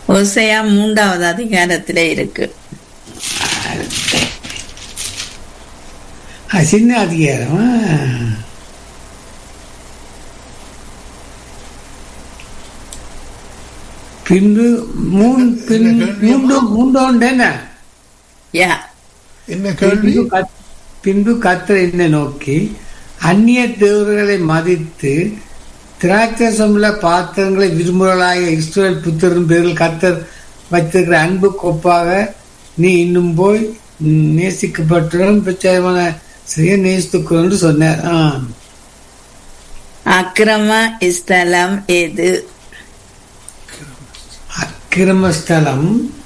ஓசையா மூன்றாவது அதிகாரத்திலே இருக்கு ஆ, சின்ன அதிகாரம் ஆ. பின்பு மூணு பின் மூன்று மூன்றோண்டு என்ன யா என்ன கேள்வி பின்பு கத்- பின்பு கத்தர் என்னை நோக்கி அந்நிய தேவர்களை மதித்து திராட்சசமுள்ள பாத்திரங்களை விரும்புகளாக இஸ்ரேல் புத்தரின் பேரில் கத்தர் வைத்திருக்கிற அன்பு கொப்பாக நீ இன்னும் போய் நேசிக்கப்பட்டுடன் பிரச்சாரமான செய்ய நேசித்துக்கொள் என்று சொன்னார் ஆ. அக்கிரம ஸ்தலம் எது அக்கிரம ஸ்தலம்